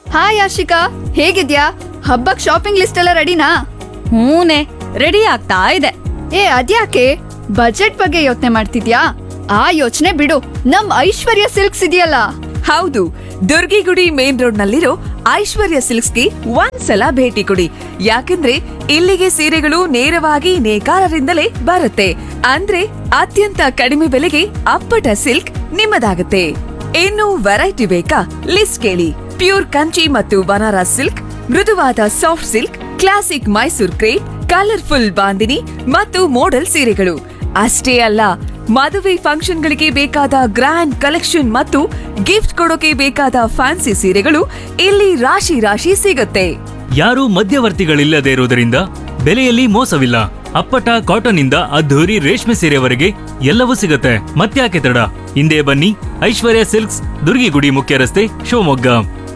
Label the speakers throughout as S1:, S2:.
S1: hi Ashika ಹೇಗಿದ್ಯಾ ಹಬ್ಬಕ್ shopping list ಎಲ್ಲ ರೆಡಿನಾ
S2: ಹೂನೆ ರೆಡಿ ಆಗ್ತಾ ಇದೆ
S1: ಏ ಅದ್ಯಾಕೆ ಬಜೆಟ್ ಬಗ್ಗೆ ಯೋಚನೆ ಮಾಡ್ತಿದ್ಯಾ ಆ ಯೋಚನೆ ಬಿಡು ನಮ್ ಐಶ್ವರ್ಯ ಸಿಲ್ಕ್ಸ್ ಇದೆಯಲ್ಲ
S3: ಹೌದು ದುರ್ಗಿಗುಡಿ ಮೇನ್ ರೋಡ್ ನಲ್ಲಿರೋ ಐಶ್ವರ್ಯ ಸಿಲ್ಕ್ಸ್ಗೆ ಒಂದ್ಸಲ ಭೇಟಿ ಕೊಡಿ ಯಾಕಂದ್ರೆ ಇಲ್ಲಿಗೆ ಸೀರೆಗಳು ನೇರವಾಗಿ ನೇಕಾರರಿಂದಲೇ ಬರುತ್ತೆ ಅಂದ್ರೆ ಅತ್ಯಂತ ಕಡಿಮೆ ಬೆಲೆಗೆ ಅಪ್ಪಟ ಸಿಲ್ಕ್ ನಿಮ್ಮದಾಗುತ್ತೆ ಇನ್ನು ವೆರೈಟಿ ಬೇಕಾ ಲಿಸ್ಟ್ ಕೇಳಿ ಪ್ಯೂರ್ ಕಂಚಿ ಮತ್ತು ಬನಾರಸ್ ಸಿಲ್ಕ್ ಮೃದುವಾದ soft silk classic Mysore crepe colourful Bandhini ಮತ್ತು ಮೋಡಲ್ ಸೀರೆಗಳು ಅಷ್ಟೇ ಅಲ್ಲ ಮದುವೆ ಫಂಕ್ಷನ್ಗಳಿಗೆ ಬೇಕಾದ ಗ್ರ್ಯಾಂಡ್ ಕಲೆಕ್ಷನ್ ಮತ್ತು ಗಿಫ್ಟ್ ಕೊಡೋಕೆ ಬೇಕಾದ ಫ್ಯಾನ್ಸಿ ಸೀರೆಗಳು ಇಲ್ಲಿ ರಾಶಿ ರಾಶಿ ಸಿಗುತ್ತೆ
S4: ಯಾರೂ ಮಧ್ಯವರ್ತಿಗಳಿಲ್ಲದೆ ಇರುವುದರಿಂದ ಬೆಲೆಯಲ್ಲಿ ಮೋಸವಿಲ್ಲ ಅಪ್ಪಟ ಕಾಟನ್ ಇಂದ ಅದ್ಧೂರಿ ರೇಷ್ಮೆ ಸೀರೆವರೆಗೆ ಎಲ್ಲವೂ ಸಿಗುತ್ತೆ ಮತ್ತ್ಯಾಕೆ ತಡ ಹಿಂದೆ ಬನ್ನಿ ಐಶ್ವರ್ಯ ಸಿಲ್ಕ್ಸ್ ದುರ್ಗಿಗುಡಿ ಮುಖ್ಯ ರಸ್ತೆ ಶಿವಮೊಗ್ಗ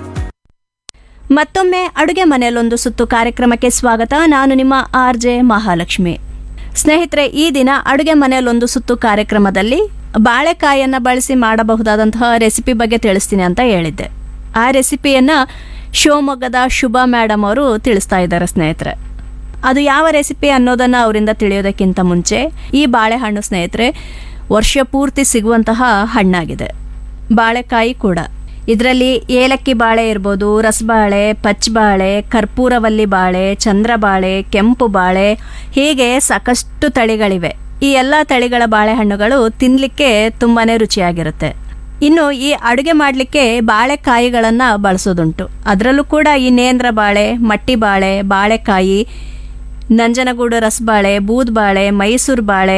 S5: ಮತ್ತೊಮ್ಮೆ ಅಡುಗೆ ಮನೆಯಲ್ಲೊಂದು ಸುತ್ತು ಕಾರ್ಯಕ್ರಮಕ್ಕೆ ಸ್ವಾಗತ ನಾನು ನಿಮ್ಮ ಆರ್ ಜೆ ಮಹಾಲಕ್ಷ್ಮಿ ಸ್ನೇಹಿತರೆ ಈ ದಿನ ಅಡುಗೆ ಮನೆಯಲ್ಲೊಂದು ಸುತ್ತು ಕಾರ್ಯಕ್ರಮದಲ್ಲಿ ಬಾಳೆಕಾಯನ್ನು ಬಳಸಿ ಮಾಡಬಹುದಾದಂತಹ ರೆಸಿಪಿ ಬಗ್ಗೆ ತಿಳಿಸ್ತೀನಿ ಅಂತ ಹೇಳಿದ್ದೆ ಆ ರೆಸಿಪಿಯನ್ನು ಶಿವಮೊಗ್ಗದ ಶುಭ ಮೇಡಮ್ ಅವರು ತಿಳಿಸ್ತಾ ಇದ್ದಾರೆ ಸ್ನೇಹಿತರೆ ಅದು ಯಾವ ರೆಸಿಪಿ ಅನ್ನೋದನ್ನು ಅವರಿಂದ ತಿಳಿಯೋದಕ್ಕಿಂತ ಮುಂಚೆ ಈ ಬಾಳೆಹಣ್ಣು ಸ್ನೇಹಿತರೆ ವರ್ಷ ಪೂರ್ತಿ ಸಿಗುವಂತಹ ಹಣ್ಣಾಗಿದೆ ಬಾಳೆಕಾಯಿ ಕೂಡ ಇದರಲ್ಲಿ ಏಲಕ್ಕಿ ಬಾಳೆ ಇರ್ಬೋದು ರಸಬಾಳೆ ಪಚ್ಚಬಾಳೆ ಕರ್ಪೂರವಲ್ಲಿ ಬಾಳೆ ಚಂದ್ರಬಾಳೆ ಕೆಂಪು ಬಾಳೆ ಹೀಗೆ ಸಾಕಷ್ಟು ತಳಿಗಳಿವೆ ಈ ಎಲ್ಲ ತಳಿಗಳ ಬಾಳೆಹಣ್ಣುಗಳು ತಿನ್ನಲಿಕ್ಕೆ ತುಂಬಾ ರುಚಿಯಾಗಿರುತ್ತೆ ಇನ್ನು ಈ ಅಡುಗೆ ಮಾಡಲಿಕ್ಕೆ ಬಾಳೆಕಾಯಿಗಳನ್ನು ಬಳಸೋದುಂಟು ಅದರಲ್ಲೂ ಕೂಡ ಈ ನೇಂದ್ರ ಬಾಳೆ ಮಟ್ಟಿ ಬಾಳೆ ಬಾಳೆಕಾಯಿ ನಂಜನಗೂಡು ರಸಬಾಳೆ ಬೂದ್ಬಾಳೆ ಮೈಸೂರು ಬಾಳೆ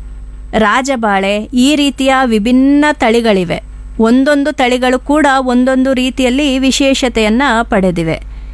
S5: ರಾಜಬಾಳೆ ಈ ರೀತಿಯ ವಿಭಿನ್ನ ತಳಿಗಳಿವೆ ಒಂದೊಂದು ತಳಿಗಳು ಕೂಡ ಒಂದೊಂದು ರೀತಿಯಲ್ಲಿ ವಿಶೇಷತೆಯನ್ನು ಪಡೆದಿವೆ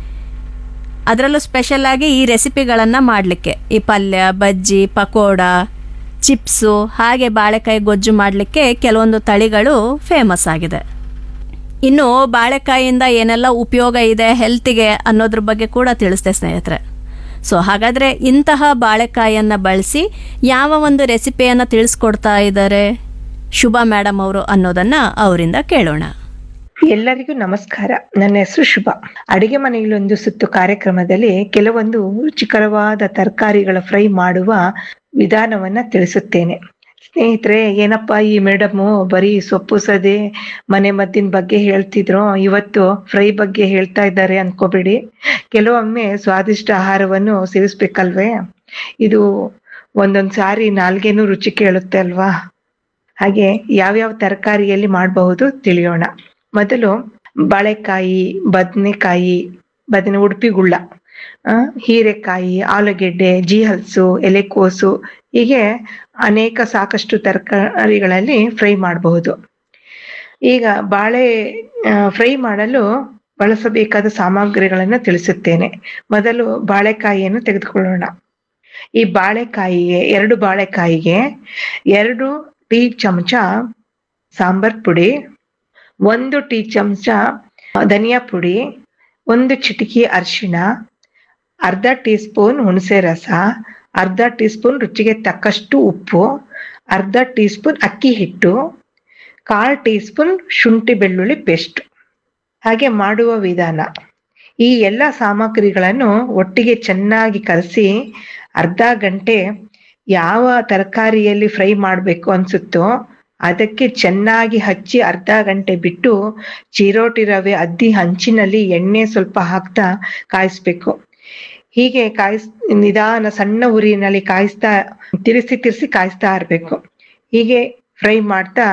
S5: ಅದರಲ್ಲೂ ಸ್ಪೆಷಲ್ ಆಗಿ ಈ ರೆಸಿಪಿಗಳನ್ನು ಮಾಡಲಿಕ್ಕೆ ಈ ಪಲ್ಯ ಬಜ್ಜಿ ಪಕೋಡ ಚಿಪ್ಸು ಹಾಗೆ ಬಾಳೆಕಾಯಿ ಗೊಜ್ಜು ಮಾಡಲಿಕ್ಕೆ ಕೆಲವೊಂದು ತಳಿಗಳು ಫೇಮಸ್ ಆಗಿದೆ ಇನ್ನು ಬಾಳೆಕಾಯಿಯಿಂದ ಏನೆಲ್ಲ ಉಪಯೋಗ ಇದೆ ಹೆಲ್ತಿಗೆ ಅನ್ನೋದ್ರ ಬಗ್ಗೆ ಕೂಡ ತಿಳಿಸ್ದೆ ಸ್ನೇಹಿತರೆ ಸೊ ಹಾಗಾದರೆ ಇಂತಹ ಬಾಳೆಕಾಯಿಯನ್ನು ಬಳಸಿ ಯಾವ ಒಂದು ರೆಸಿಪಿಯನ್ನು ತಿಳಿಸ್ಕೊಡ್ತಾ ಇದ್ದಾರೆ ಶುಭ ಮೇಡಮ್ ಅವರು ಅನ್ನೋದನ್ನು ಅವರಿಂದ ಕೇಳೋಣ
S6: ಎಲ್ಲರಿಗೂ ನಮಸ್ಕಾರ ನನ್ನ ಹೆಸರು ಶುಭ ಅಡಿಗೆ ಮನೆಯಲ್ಲೊಂದು ಸುತ್ತು ಕಾರ್ಯಕ್ರಮದಲ್ಲಿ ಕೆಲವೊಂದು ರುಚಿಕರವಾದ ತರಕಾರಿಗಳ ಫ್ರೈ ಮಾಡುವ ವಿಧಾನವನ್ನ ತಿಳಿಸುತ್ತೇನೆ ಸ್ನೇಹಿತರೆ ಏನಪ್ಪ ಈ ಮೇಡಮು ಬರೀ ಸೊಪ್ಪು ಸದೆ ಮನೆ ಮದ್ದಿನ ಬಗ್ಗೆ ಹೇಳ್ತಿದ್ರು ಇವತ್ತು ಫ್ರೈ ಬಗ್ಗೆ ಹೇಳ್ತಾ ಇದ್ದಾರೆ ಅನ್ಕೋಬೇಡಿ ಕೆಲವೊಮ್ಮೆ ಸ್ವಾದಿಷ್ಟ ಆಹಾರವನ್ನು ಸೇವಿಸ್ಬೇಕಲ್ವೇ ಇದು ಒಂದೊಂದ್ ಸಾರಿ ನಾಲ್ಗೇನು ರುಚಿ ಕೇಳುತ್ತೆ ಅಲ್ವಾ ಹಾಗೆ ಯಾವ್ಯಾವ ತರಕಾರಿಯಲ್ಲಿ ಮಾಡಬಹುದು ತಿಳಿಯೋಣ ಮೊದಲು ಬಾಳೆಕಾಯಿ ಬದನೆಕಾಯಿ ಬದನೆ ಉಡುಪಿ ಗುಳ್ಳ ಆ, ಹೀರೆಕಾಯಿ ಆಲೂಗೆಡ್ಡೆ ಜೀಹಲ್ಸು ಎಲೆಕೋಸು ಹೀಗೆ ಅನೇಕ ಸಾಕಷ್ಟು ತರಕಾರಿಗಳಲ್ಲಿ ಫ್ರೈ ಮಾಡಬಹುದು ಈಗ ಬಾಳೆ ಫ್ರೈ ಮಾಡಲು ಬಳಸಬೇಕಾದ ಸಾಮಗ್ರಿಗಳನ್ನು ತಿಳಿಸುತ್ತೇನೆ ಮೊದಲು ಬಾಳೆಕಾಯಿಯನ್ನು ತೆಗೆದುಕೊಳ್ಳೋಣ ಈ ಬಾಳೆಕಾಯಿಗೆ ಎರಡು ಬಾಳೆಕಾಯಿಗೆ ಎರಡು ಟೀ ಚಮಚ ಸಾಂಬಾರ್ ಪುಡಿ ಒಂದು ಟೀ ಚಮಚ ಧನಿಯಾ ಪುಡಿ ಒಂದು ಚಿಟಿಕೆ ಅರಿಶಿಣ ಅರ್ಧ ಟೀ ಸ್ಪೂನ್ ಹುಣಸೆ ರಸ ಅರ್ಧ ಟೀ ಸ್ಪೂನ್ ರುಚಿಗೆ ತಕ್ಕಷ್ಟು ಉಪ್ಪು ಅರ್ಧ ಟೀ ಸ್ಪೂನ್ ಅಕ್ಕಿ ಹಿಟ್ಟು ಕಾಲ್ ಟೀ ಸ್ಪೂನ್ ಶುಂಠಿ ಬೆಳ್ಳುಳ್ಳಿ ಪೇಸ್ಟ್ ಹಾಗೆ ಮಾಡುವ ವಿಧಾನ ಈ ಎಲ್ಲ ಸಾಮಗ್ರಿಗಳನ್ನು ಒಟ್ಟಿಗೆ ಚೆನ್ನಾಗಿ ಕಲಸಿ ಅರ್ಧ ಗಂಟೆ ಯಾವ ತರಕಾರಿಯಲ್ಲಿ ಫ್ರೈ ಮಾಡಬೇಕು ಅನ್ಸುತ್ತೋ ಅದಕ್ಕೆ ಚೆನ್ನಾಗಿ ಹಚ್ಚಿ ಅರ್ಧ ಗಂಟೆ ಬಿಟ್ಟು ಚಿರೋಟಿ ರವೆ ಅದ್ದಿ ಹಂಚಿನಲ್ಲಿ ಎಣ್ಣೆ ಸ್ವಲ್ಪ ಹಾಕ್ತಾ ಕಾಯಿಸ್ಬೇಕು ಹೀಗೆ ಕಾಯಿಸ್ ನಿಧಾನ ಸಣ್ಣ ಉರಿನಲ್ಲಿ ಕಾಯಿಸ್ತಾ ತಿರ್ಸಿ ತಿರ್ಸಿ ಕಾಯಿಸ್ತಾ ಇರ್ಬೇಕು ಹೀಗೆ ಫ್ರೈ ಮಾಡ್ತಾ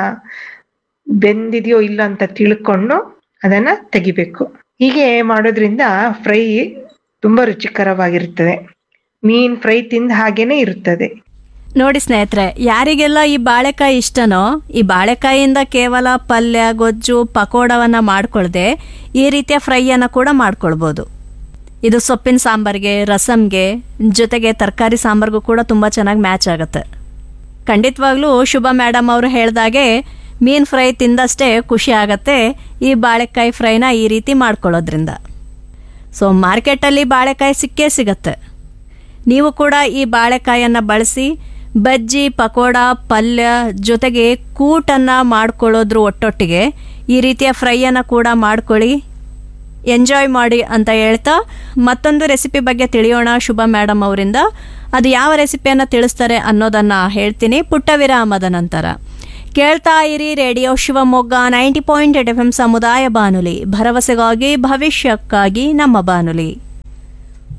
S6: ಬೆಂದಿದೆಯೋ ಇಲ್ಲ ಅಂತ ತಿಳ್ಕೊಂಡು ಅದನ್ನ ತೆಗಿಬೇಕು ಹೀಗೆ ಮಾಡೋದ್ರಿಂದ ಫ್ರೈ ತುಂಬಾ ರುಚಿಕರವಾಗಿರುತ್ತದೆ ಮೀನ್ ಫ್ರೈ ತಿಂದ ಹಾಗೇನೆ ಇರುತ್ತದೆ
S5: ನೋಡಿ ಸ್ನೇಹಿತರೆ ಯಾರಿಗೆಲ್ಲ ಈ ಬಾಳೆಕಾಯಿ ಇಷ್ಟನೋ ಈ ಬಾಳೆಕಾಯಿಯಿಂದ ಕೇವಲ ಪಲ್ಯ ಗೊಜ್ಜು ಪಕೋಡವನ್ನ ಮಾಡ್ಕೊಳ್ದೆ ಈ ರೀತಿಯ ಫ್ರೈಯನ್ನು ಕೂಡ ಮಾಡ್ಕೊಳ್ಬೋದು ಇದು ಸೊಪ್ಪಿನ ಸಾಂಬಾರ್ಗೆ ರಸಮ್ಗೆ ಜೊತೆಗೆ ತರಕಾರಿ ಸಾಂಬಾರ್ಗೂ ಕೂಡ ತುಂಬ ಚೆನ್ನಾಗಿ ಮ್ಯಾಚ್ ಆಗುತ್ತೆ ಖಂಡಿತವಾಗ್ಲೂ ಶುಭ ಮೇಡಮ್ ಅವರು ಹೇಳ್ದಾಗೆ ಮೀನು ಫ್ರೈ ತಿಂದಷ್ಟೇ ಖುಷಿ ಆಗತ್ತೆ ಈ ಬಾಳೆಕಾಯಿ ಫ್ರೈನ ಈ ರೀತಿ ಮಾಡ್ಕೊಳ್ಳೋದ್ರಿಂದ ಸೊ ಮಾರ್ಕೆಟಲ್ಲಿ ಬಾಳೆಕಾಯಿ ಸಿಕ್ಕೇ ಸಿಗತ್ತೆ ನೀವು ಕೂಡ ಈ ಬಾಳೆಕಾಯನ್ನು ಬಳಸಿ ಬಜ್ಜಿ ಪಕೋಡ ಪಲ್ಯ ಜೊತೆಗೆ ಕೂಟನ್ನು ಮಾಡ್ಕೊಳ್ಳೋದ್ರ ಒಟ್ಟೊಟ್ಟಿಗೆ ಈ ರೀತಿಯ ಫ್ರೈಯನ್ನು ಕೂಡ ಮಾಡ್ಕೊಳ್ಳಿ ಎಂಜಾಯ್ ಮಾಡಿ ಅಂತ ಹೇಳ್ತಾ ಮತ್ತೊಂದು ರೆಸಿಪಿ ಬಗ್ಗೆ ತಿಳಿಯೋಣ ಶುಭ ಮೇಡಮ್ ಅವರಿಂದ ಅದು ಯಾವ ರೆಸಿಪಿಯನ್ನು ತಿಳಿಸ್ತಾರೆ ಅನ್ನೋದನ್ನು ಹೇಳ್ತೀನಿ ಪುಟ್ಟ ವಿರಾಮದ ನಂತರ ಕೇಳ್ತಾ ಇರಿ radio Shivamogga ninety point eight F M ಸಮುದಾಯ ಬಾನುಲಿ ಭರವಸೆಗಾಗಿ ಭವಿಷ್ಯಕ್ಕಾಗಿ ನಮ್ಮ ಬಾನುಲಿ